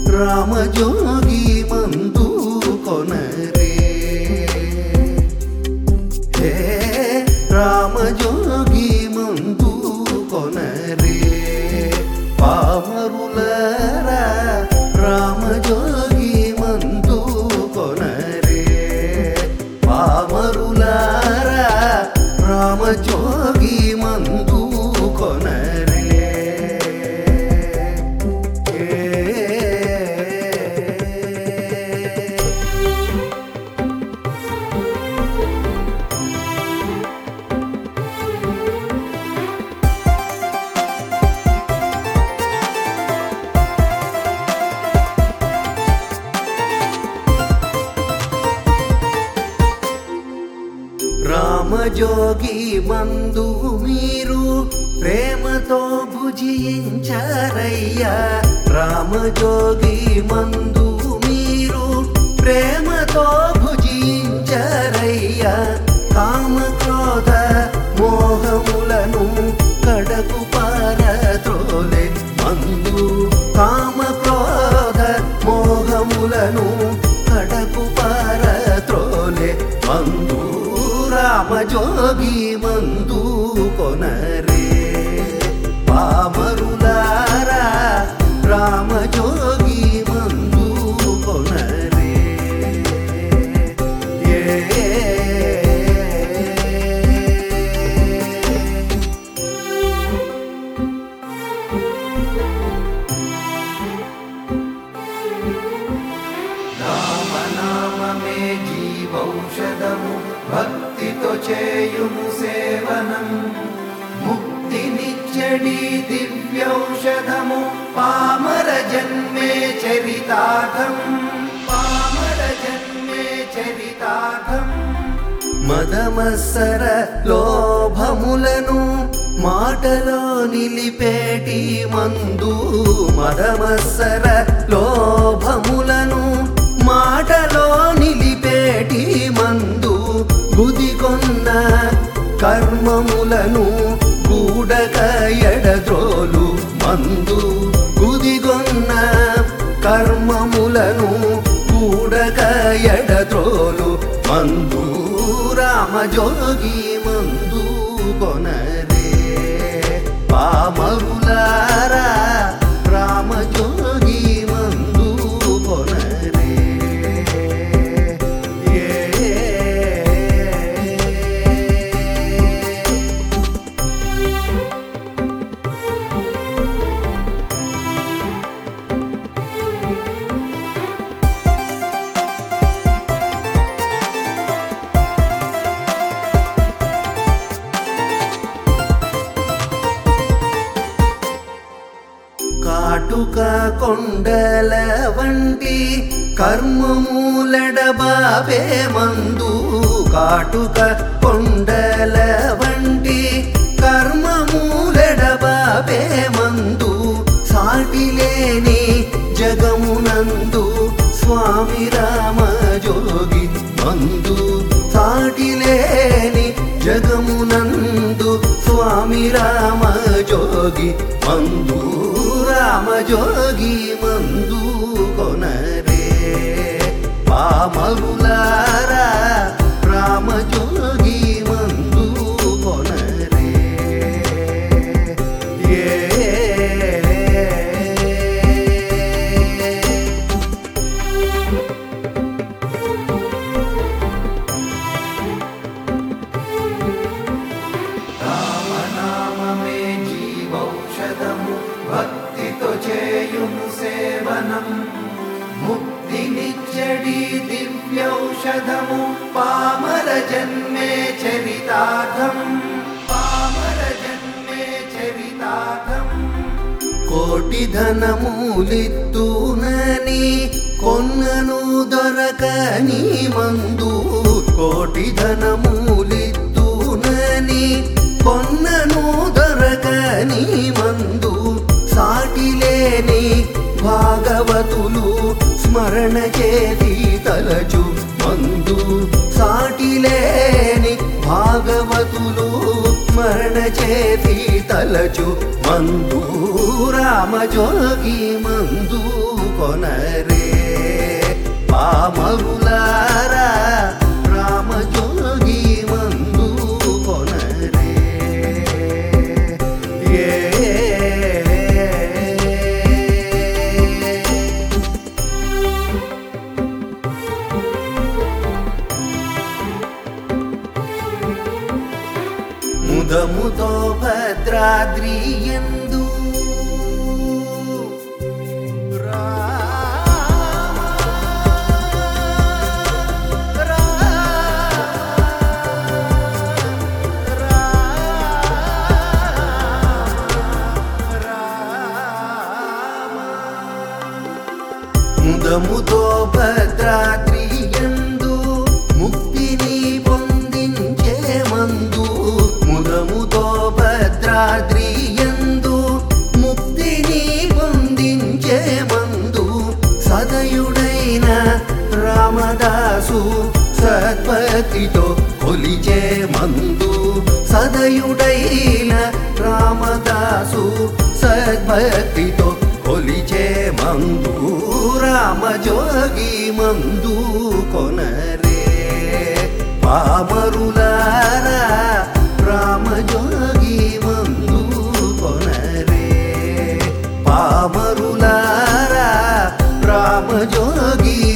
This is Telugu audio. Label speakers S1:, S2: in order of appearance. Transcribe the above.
S1: రామజోగి మందు కొనరే హే రామజోగి మందు కొనరే పామరులరా రామజోగి మందు కొనరే పామరులారా రామజోగి మందు కొనరే ఏ రామజోగి మందు మీరు ప్రేమతో భుజించారయ్యా రామజోగి మందు మీరు ప్రేమతో భుజించారయ్యా కామక్రోధ మోహములను కడకు పారత్రోలే మందు కామక్రోధ మోహములను కడకు పారత్రోలే మందు రామజోగి మందు కొనరే పామరులారా రామజోగి మందు కొనరే ఏ నామనామమే జీవౌషధము భక్తితో చేయుము సేవనం ముక్తినిచ్చడి దివ్యౌషధము పామర జన్మే చరితార్థం పామర జన్మే చరితార్థం మదమత్సర లోభములను మాటలో నిలిపేటి మందు మదమత్సర లోభములను మాటలో నిలిపేటి మందు గుదికొన్న కర్మములను గూడక ఎడద్రోలు మందు గుదిగొన్న కర్మములను కూడక ఎడద్రోలు మందు రామజోగి మందు కొనరే పామరులారా రామజోగి మందు కొనరే ఏ కాటుక కొండల వంటి కర్మమూలడబాబే మందు కాటుక కొండల వంటి కర్మమూలడబాబే మందు సాటి లేని జగమునందు స్వామి రామ జోగి మందు సాటి లేని జగమునందు స్వామి రామ జోగి మందు రామ జోగి మందు కొనరే పామరులారా రామ జోగి మందు కొనరే ఏ రామనామమే జీవౌషధము భక్తితో చేయుము సేవనం ముక్తినిచ్చడి దివ్యౌషధము పామర జన్మే చరితార్థం పామర జన్మే చరితార్థం కోటి ధనమూలిత్తునని కొన్నను దొరకని మందు కోటి ధనమూలిత్తునని కొన్నను దొరకని మందు సాటి లేని భాగవతులు స్మరణ చేసి తలచు మందు సాటిలేని భాగవతులు స్మరణ చేసి తలచు మందు రామజోగి మందు కొనరే పామరులారా రామజోగి మందు కొనరే ఏ ముదముతో భద్రాద్రి ఎందు ముదముతో భద్రాద్రి ఎందు ముక్తిని పొందించే మందు ముదముతో భద్రాద్రి ఎందు ముక్తిని పొందించే మందు సదయుడైన రామదాసు సద్భక్తితో కొలిచే మందు సదయుడైన రామదాసు సద్భక్తితో కొలిచే మందు రామజోగి మందు కొనరే పామరులారా రామజోగి మందు కొనరే పామరులారా రామజోగి